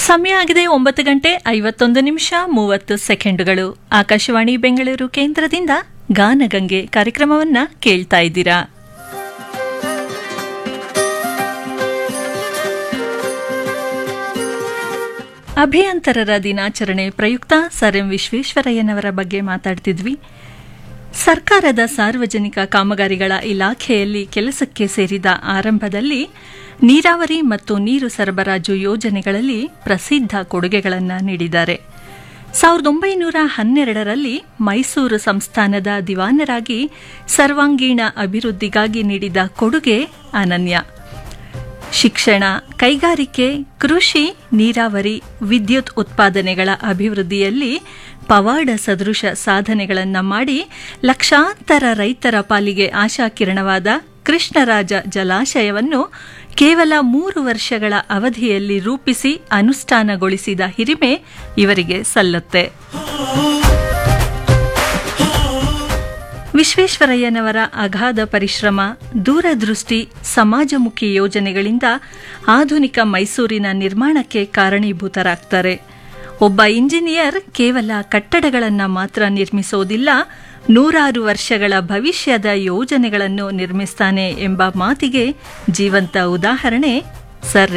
ಸಮಯ ಆಗಿದೆ ಒಂಬತ್ತು ಗಂಟೆ ಐವತ್ತೊಂದು ನಿಮಿಷ ಮೂವತ್ತು ಸೆಕೆಂಡುಗಳು ಆಕಾಶವಾಣಿ ಬೆಂಗಳೂರು ಕೇಂದ್ರದಿಂದ ಗಾನಗಂಗೆ ಕಾರ್ಯಕ್ರಮವನ್ನ ಕೇಳ್ತಾ ಇದ್ದೀರಾ ಅಭಿಯಂತರರ ದಿನಾಚರಣೆ ಪ್ರಯುಕ್ತ ಸರ್ ಎಂ ವಿಶ್ವೇಶ್ವರಯ್ಯನವರ ಬಗ್ಗೆ ಮಾತಾಡ್ತಿದ್ವಿ ಸರ್ಕಾರದ ಸಾರ್ವಜನಿಕ ಕಾಮಗಾರಿಗಳ ಇಲಾಖೆಯಲ್ಲಿ ಕೆಲಸಕ್ಕೆ ಸೇರಿದ ಆರಂಭದಲ್ಲಿ ನೀರಾವರಿ ಮತ್ತು ನೀರು ಸರಬರಾಜು ಯೋಜನೆಗಳಲ್ಲಿ ಪ್ರಸಿದ್ಧ ಕೊಡುಗೆಗಳನ್ನು ನೀಡಿದ್ದಾರೆ ಸಾವಿರದ ಒಂಬೈನೂರ ಹನ್ನೆರಡರಲ್ಲಿ ಮೈಸೂರು ಸಂಸ್ಥಾನದ ದಿವಾನರಾಗಿ ಸರ್ವಾಂಗೀಣ ಅಭಿವೃದ್ಧಿಗಾಗಿ ನೀಡಿದ ಕೊಡುಗೆ ಅನನ್ಯ ಶಿಕ್ಷಣ ಕೈಗಾರಿಕೆ ಕೃಷಿ ನೀರಾವರಿ ವಿದ್ಯುತ್ ಉತ್ಪಾದನೆಗಳ ಅಭಿವೃದ್ಧಿಯಲ್ಲಿ ಪವಾಡ ಸದೃಶ ಸಾಧನೆಗಳನ್ನು ಮಾಡಿ ಲಕ್ಷಾಂತರ ರೈತರ ಪಾಲಿಗೆ ಆಶಾಕಿರಣವಾದ ಕೃಷ್ಣರಾಜ ಜಲಾಶಯವನ್ನು ಕೇವಲ ಮೂರು ವರ್ಷಗಳ ಅವಧಿಯಲ್ಲಿ ರೂಪಿಸಿ ಅನುಷ್ಠಾನಗೊಳಿಸಿದ ಹಿರಿಮೆ ಇವರಿಗೆ ಸಲ್ಲುತ್ತೆ ವಿಶ್ವೇಶ್ವರಯ್ಯನವರ ಅಗಾಧ ಪರಿಶ್ರಮ ದೂರದೃಷ್ಟಿ ಸಮಾಜಮುಖಿ ಯೋಜನೆಗಳಿಂದ ಆಧುನಿಕ ಮೈಸೂರಿನ ನಿರ್ಮಾಣಕ್ಕೆ ಕಾರಣೀಭೂತರಾಗ್ತಾರೆ ಒಬ್ಬ ಇಂಜಿನಿಯರ್ ಕೇವಲ ಕಟ್ಟಡಗಳನ್ನು ಮಾತ್ರ ನಿರ್ಮಿಸೋದಿಲ್ಲ ನೂರಾರು ವರ್ಷಗಳ ಭವಿಷ್ಯದ ಯೋಜನೆಗಳನ್ನು ನಿರ್ಮಿಸ್ತಾನೆ ಎಂಬ ಮಾತಿಗೆ ಜೀವಂತ ಉದಾಹರಣೆ ಸರ್